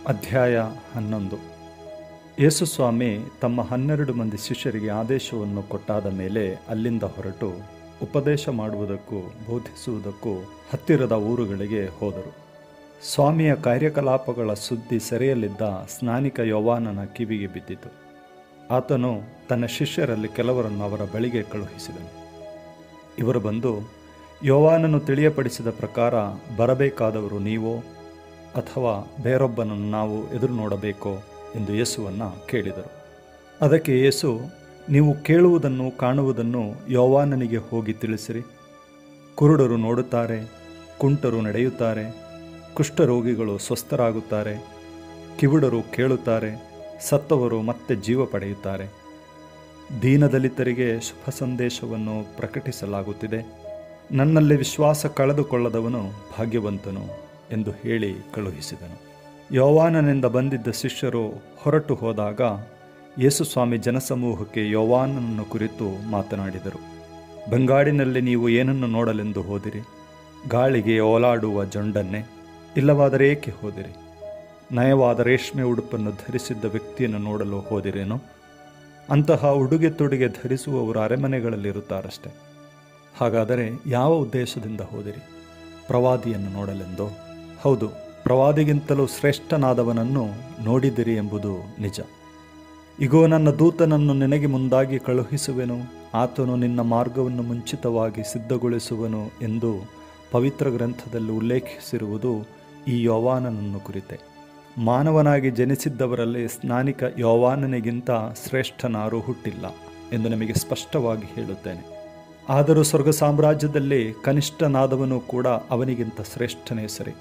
ಅಧ್ಯಾಯ ಹನ್ನೊಂದು ಯೇಸುಸ್ವಾಮಿ ತಮ್ಮ ಹನ್ನೆರಡು ಮಂದಿ ಶಿಷ್ಯರಿಗೆ ಆದೇಶವನ್ನು ಕೊಟ್ಟಾದ ಮೇಲೆ ಅಲ್ಲಿಂದ ಹೊರಟು ಉಪದೇಶ ಮಾಡುವುದಕ್ಕೂ ಬೋಧಿಸುವುದಕ್ಕೂ ಹತ್ತಿರದ ಊರುಗಳಿಗೆ ಹೋದರು ಸ್ವಾಮಿಯ ಕಾರ್ಯಕಲಾಪಗಳ ಸುದ್ದಿ ಸೆರೆಯಲ್ಲಿದ್ದ ಸ್ನಾನಿಕ ಯೌವಾನನ ಕಿವಿಗೆ ಬಿದ್ದಿತು ಆತನು ತನ್ನ ಶಿಷ್ಯರಲ್ಲಿ ಕೆಲವರನ್ನು ಅವರ ಬಳಿಗೆ ಕಳುಹಿಸಿದನು ಇವರು ಬಂದು ಯೋವಾನನು ತಿಳಿಯಪಡಿಸಿದ ಪ್ರಕಾರ ಬರಬೇಕಾದವರು ನೀವೋ ಅಥವಾ ಬೇರೊಬ್ಬನನ್ನು ನಾವು ಎದುರು ನೋಡಬೇಕೋ ಎಂದು ಯೇಸುವನ್ನು ಕೇಳಿದರು ಅದಕ್ಕೆ ಯೇಸು ನೀವು ಕೇಳುವುದನ್ನು ಕಾಣುವುದನ್ನು ಯೋವಾನನಿಗೆ ಹೋಗಿ ತಿಳಿಸಿರಿ ಕುರುಡರು ನೋಡುತ್ತಾರೆ ಕುಂಟರು ನಡೆಯುತ್ತಾರೆ ಕುಷ್ಠರೋಗಿಗಳು ಸ್ವಸ್ಥರಾಗುತ್ತಾರೆ ಕಿವುಡರು ಕೇಳುತ್ತಾರೆ ಸತ್ತವರು ಮತ್ತೆ ಜೀವ ಪಡೆಯುತ್ತಾರೆ ದೀನದಲಿತರಿಗೆ ಶುಭ ಸಂದೇಶವನ್ನು ಪ್ರಕಟಿಸಲಾಗುತ್ತಿದೆ ನನ್ನಲ್ಲಿ ವಿಶ್ವಾಸ ಕಳೆದುಕೊಳ್ಳದವನು ಭಾಗ್ಯವಂತನು ಎಂದು ಹೇಳಿ ಕಳುಹಿಸಿದನು ಯೋವಾನನಿಂದ ಬಂದಿದ್ದ ಶಿಷ್ಯರು ಹೊರಟು ಹೋದಾಗ ಯೇಸುಸ್ವಾಮಿ ಜನಸಮೂಹಕ್ಕೆ ಯೋವಾನನನ್ನು ಕುರಿತು ಮಾತನಾಡಿದರು ಬಂಗಾಡಿನಲ್ಲಿ ನೀವು ಏನನ್ನು ನೋಡಲೆಂದು ಹೋದಿರಿ ಗಾಳಿಗೆ ಓಲಾಡುವ ಜೊಂಡನ್ನೇ ಇಲ್ಲವಾದರೆ ಏಕೆ ಹೋದಿರಿ ನಯವಾದ ರೇಷ್ಮೆ ಉಡುಪನ್ನು ಧರಿಸಿದ್ದ ವ್ಯಕ್ತಿಯನ್ನು ನೋಡಲು ಹೋದಿರೇನೋ ಅಂತಹ ಉಡುಗೆ ತೊಡುಗೆ ಧರಿಸುವವರು ಅರೆಮನೆಗಳಲ್ಲಿರುತ್ತಾರಷ್ಟೆ ಹಾಗಾದರೆ ಯಾವ ಉದ್ದೇಶದಿಂದ ಹೋದಿರಿ ಪ್ರವಾದಿಯನ್ನು ನೋಡಲೆಂದೋ ಹೌದು ಪ್ರವಾದಿಗಿಂತಲೂ ಶ್ರೇಷ್ಠನಾದವನನ್ನು ನೋಡಿದಿರಿ ಎಂಬುದು ನಿಜ ಇಗೋ ನನ್ನ ದೂತನನ್ನು ನಿನಗೆ ಮುಂದಾಗಿ ಕಳುಹಿಸುವೆನು ಆತನು ನಿನ್ನ ಮಾರ್ಗವನ್ನು ಮುಂಚಿತವಾಗಿ ಸಿದ್ಧಗೊಳಿಸುವನು ಎಂದು ಪವಿತ್ರ ಗ್ರಂಥದಲ್ಲಿ ಉಲ್ಲೇಖಿಸಿರುವುದು ಈ ಯೋವಾನನನ್ನು ಕುರಿತೆ ಮಾನವನಾಗಿ ಜನಿಸಿದ್ದವರಲ್ಲಿ ಸ್ನಾನಿಕ ಯೋವಾನನಿಗಿಂತ ಶ್ರೇಷ್ಠನಾರು ಹುಟ್ಟಿಲ್ಲ ಎಂದು ನಿಮಗೆ ಸ್ಪಷ್ಟವಾಗಿ ಹೇಳುತ್ತೇನೆ ಆದರೂ ಸ್ವರ್ಗ ಸಾಮ್ರಾಜ್ಯದಲ್ಲಿ ಕನಿಷ್ಠನಾದವನು ಕೂಡ ಅವನಿಗಿಂತ ಶ್ರೇಷ್ಠನೇ ಸರಿ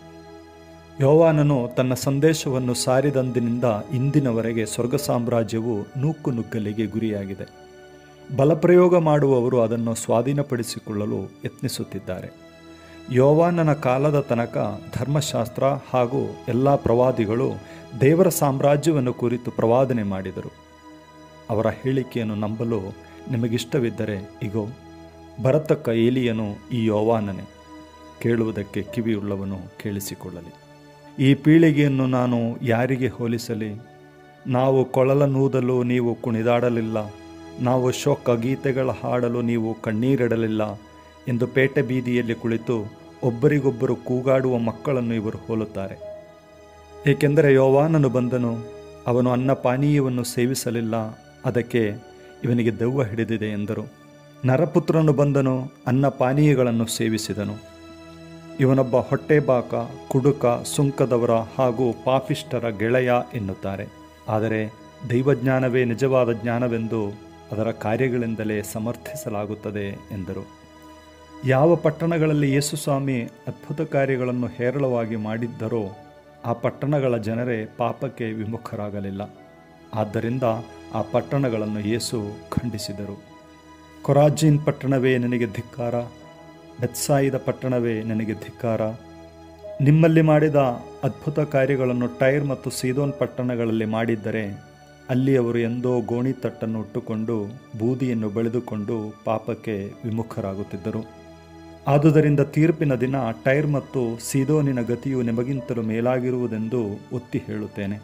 ಯೋವಾನನು ತನ್ನ ಸಂದೇಶವನ್ನು ಸಾರಿದಂದಿನಿಂದ ಇಂದಿನವರೆಗೆ ಸ್ವರ್ಗ ಸಾಮ್ರಾಜ್ಯವು ನೂಕು ನುಗ್ಗಲಿಗೆ ಗುರಿಯಾಗಿದೆ ಬಲಪ್ರಯೋಗ ಮಾಡುವವರು ಅದನ್ನು ಸ್ವಾಧೀನಪಡಿಸಿಕೊಳ್ಳಲು ಯತ್ನಿಸುತ್ತಿದ್ದಾರೆ ಯೋವಾನನ ಕಾಲದ ತನಕ ಧರ್ಮಶಾಸ್ತ್ರ ಹಾಗೂ ಎಲ್ಲ ಪ್ರವಾದಿಗಳು ದೇವರ ಸಾಮ್ರಾಜ್ಯವನ್ನು ಕುರಿತು ಪ್ರವಾದನೆ ಮಾಡಿದರು ಅವರ ಹೇಳಿಕೆಯನ್ನು ನಂಬಲು ನಿಮಗಿಷ್ಟವಿದ್ದರೆ ಇಗೋ ಬರತಕ್ಕ ಏಲಿಯನು ಈ ಯೋವಾನನೇ ಕೇಳುವುದಕ್ಕೆ ಕಿವಿಯುಳ್ಳವನು ಕೇಳಿಸಿಕೊಳ್ಳಲಿ ಈ ಪೀಳಿಗೆಯನ್ನು ನಾನು ಯಾರಿಗೆ ಹೋಲಿಸಲಿ ನಾವು ಕೊಳಲನೂದಲು ನೀವು ಕುಣಿದಾಡಲಿಲ್ಲ ನಾವು ಶೋಕ ಗೀತೆಗಳ ಹಾಡಲು ನೀವು ಕಣ್ಣೀರಿಡಲಿಲ್ಲ ಎಂದು ಪೇಟೆ ಬೀದಿಯಲ್ಲಿ ಕುಳಿತು ಒಬ್ಬರಿಗೊಬ್ಬರು ಕೂಗಾಡುವ ಮಕ್ಕಳನ್ನು ಇವರು ಹೋಲುತ್ತಾರೆ ಏಕೆಂದರೆ ಯೋವಾನನು ಬಂದನು ಅವನು ಅನ್ನ ಪಾನೀಯವನ್ನು ಸೇವಿಸಲಿಲ್ಲ ಅದಕ್ಕೆ ಇವನಿಗೆ ದೆವ್ವ ಹಿಡಿದಿದೆ ಎಂದರು ನರಪುತ್ರನು ಬಂದನು ಅನ್ನ ಪಾನೀಯಗಳನ್ನು ಸೇವಿಸಿದನು ಇವನೊಬ್ಬ ಹೊಟ್ಟೆಬಾಕ ಕುಡುಕ ಸುಂಕದವರ ಹಾಗೂ ಪಾಪಿಷ್ಟರ ಗೆಳೆಯ ಎನ್ನುತ್ತಾರೆ ಆದರೆ ದೈವಜ್ಞಾನವೇ ನಿಜವಾದ ಜ್ಞಾನವೆಂದು ಅದರ ಕಾರ್ಯಗಳಿಂದಲೇ ಸಮರ್ಥಿಸಲಾಗುತ್ತದೆ ಎಂದರು ಯಾವ ಪಟ್ಟಣಗಳಲ್ಲಿ ಯೇಸುಸ್ವಾಮಿ ಅದ್ಭುತ ಕಾರ್ಯಗಳನ್ನು ಹೇರಳವಾಗಿ ಮಾಡಿದ್ದರೋ ಆ ಪಟ್ಟಣಗಳ ಜನರೇ ಪಾಪಕ್ಕೆ ವಿಮುಖರಾಗಲಿಲ್ಲ ಆದ್ದರಿಂದ ಆ ಪಟ್ಟಣಗಳನ್ನು ಯೇಸು ಖಂಡಿಸಿದರು ಕೊರಾಜಿನ್ ಪಟ್ಟಣವೇ ನನಗೆ ಧಿಕ್ಕಾರ ಬೆತ್ಸಾಯಿದ ಪಟ್ಟಣವೇ ನನಗೆ ಧಿಕ್ಕಾರ ನಿಮ್ಮಲ್ಲಿ ಮಾಡಿದ ಅದ್ಭುತ ಕಾರ್ಯಗಳನ್ನು ಟೈರ್ ಮತ್ತು ಸೀದೋನ್ ಪಟ್ಟಣಗಳಲ್ಲಿ ಮಾಡಿದ್ದರೆ ಅಲ್ಲಿ ಅವರು ಎಂದೋ ಗೋಣಿತಟ್ಟನ್ನು ಉಟ್ಟುಕೊಂಡು ಬೂದಿಯನ್ನು ಬೆಳೆದುಕೊಂಡು ಪಾಪಕ್ಕೆ ವಿಮುಖರಾಗುತ್ತಿದ್ದರು ಆದುದರಿಂದ ತೀರ್ಪಿನ ದಿನ ಟೈರ್ ಮತ್ತು ಸೀದೋನಿನ ಗತಿಯು ನಿಮಗಿಂತಲೂ ಮೇಲಾಗಿರುವುದೆಂದು ಒತ್ತಿ ಹೇಳುತ್ತೇನೆ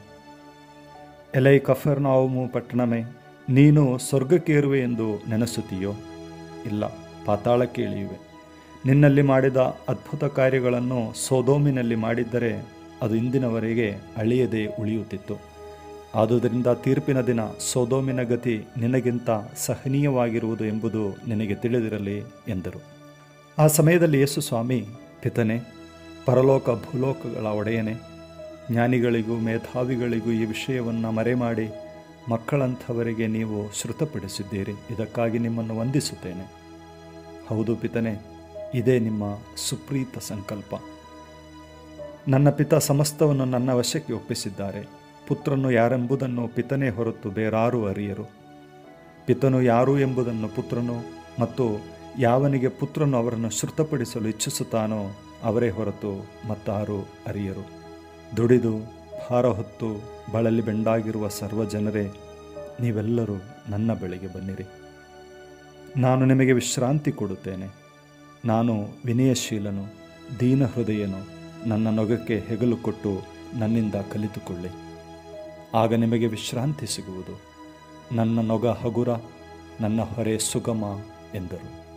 ಎಲೈ ಕಫರ್ನಾವುಮು ಪಟ್ಟಣಮೇ ನೀನು ಸ್ವರ್ಗಕ್ಕೇರುವೆ ಎಂದು ನೆನೆಸುತ್ತೀಯೋ ಇಲ್ಲ ಪಾತಾಳಕ್ಕೆ ಇಳಿಯುವೆ ನಿನ್ನಲ್ಲಿ ಮಾಡಿದ ಅದ್ಭುತ ಕಾರ್ಯಗಳನ್ನು ಸೋದೋಮಿನಲ್ಲಿ ಮಾಡಿದ್ದರೆ ಅದು ಇಂದಿನವರೆಗೆ ಅಳಿಯದೆ ಉಳಿಯುತ್ತಿತ್ತು ಆದುದರಿಂದ ತೀರ್ಪಿನ ದಿನ ಸೋದೋಮಿನ ಗತಿ ನಿನಗಿಂತ ಸಹನೀಯವಾಗಿರುವುದು ಎಂಬುದು ನಿನಗೆ ತಿಳಿದಿರಲಿ ಎಂದರು ಆ ಸಮಯದಲ್ಲಿ ಯೇಸು ಸ್ವಾಮಿ ಪಿತನೆ ಪರಲೋಕ ಭೂಲೋಕಗಳ ಒಡೆಯನೆ ಜ್ಞಾನಿಗಳಿಗೂ ಮೇಧಾವಿಗಳಿಗೂ ಈ ವಿಷಯವನ್ನು ಮರೆಮಾಡಿ ಮಕ್ಕಳಂಥವರಿಗೆ ನೀವು ಶ್ರುತಪಡಿಸಿದ್ದೀರಿ ಇದಕ್ಕಾಗಿ ನಿಮ್ಮನ್ನು ವಂದಿಸುತ್ತೇನೆ ಹೌದು ಪಿತನೆ ಇದೇ ನಿಮ್ಮ ಸುಪ್ರೀತ ಸಂಕಲ್ಪ ನನ್ನ ಪಿತ ಸಮಸ್ತವನ್ನು ನನ್ನ ವಶಕ್ಕೆ ಒಪ್ಪಿಸಿದ್ದಾರೆ ಪುತ್ರನು ಯಾರೆಂಬುದನ್ನು ಪಿತನೇ ಹೊರತು ಬೇರಾರೂ ಅರಿಯರು ಪಿತನು ಯಾರು ಎಂಬುದನ್ನು ಪುತ್ರನು ಮತ್ತು ಯಾವನಿಗೆ ಪುತ್ರನು ಅವರನ್ನು ಶ್ರುತಪಡಿಸಲು ಇಚ್ಛಿಸುತ್ತಾನೋ ಅವರೇ ಹೊರತು ಮತ್ತಾರು ಅರಿಯರು ದುಡಿದು ಭಾರ ಹೊತ್ತು ಬಳಲಿ ಬೆಂಡಾಗಿರುವ ಸರ್ವ ಜನರೇ ನೀವೆಲ್ಲರೂ ನನ್ನ ಬಳಿಗೆ ಬನ್ನಿರಿ ನಾನು ನಿಮಗೆ ವಿಶ್ರಾಂತಿ ಕೊಡುತ್ತೇನೆ ನಾನು ವಿನಯಶೀಲನು ದೀನ ಹೃದಯನು ನನ್ನ ನೊಗಕ್ಕೆ ಹೆಗಲು ಕೊಟ್ಟು ನನ್ನಿಂದ ಕಲಿತುಕೊಳ್ಳಿ ಆಗ ನಿಮಗೆ ವಿಶ್ರಾಂತಿ ಸಿಗುವುದು ನನ್ನ ನೊಗ ಹಗುರ ನನ್ನ ಹೊರೆ ಸುಗಮ ಎಂದರು